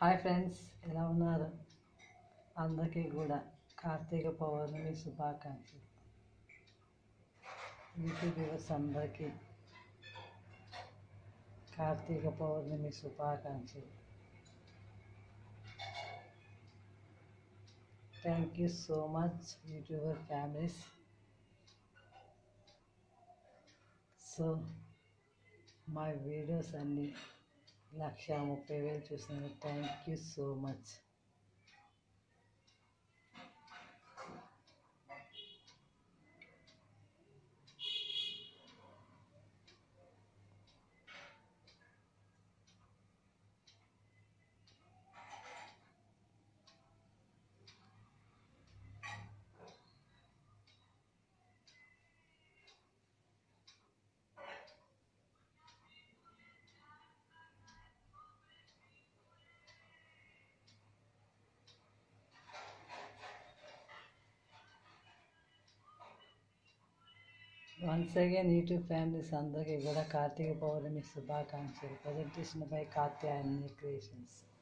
hi friends ఎలా ఉన్నారు అందరికీ కూడా కార్తీక పౌర్ణమి శుభాకాంక్షలు యూట్యూబ్ వ్యూవర్స్ అందరికీ కార్తీక పౌర్ణమి శుభాకాంక్షలు thank you so much YouTuber families so మా వీడియోస్ అన్నీ లక్ష ముప్పై వేలు చూసినారు thank you so much once again YouTube families అందరికీ కూడా కార్తీక పౌర్ణమి శుభాకాంక్షలు ప్రజెంటేషన్ బై కార్తీయాయని క్రియేషన్స్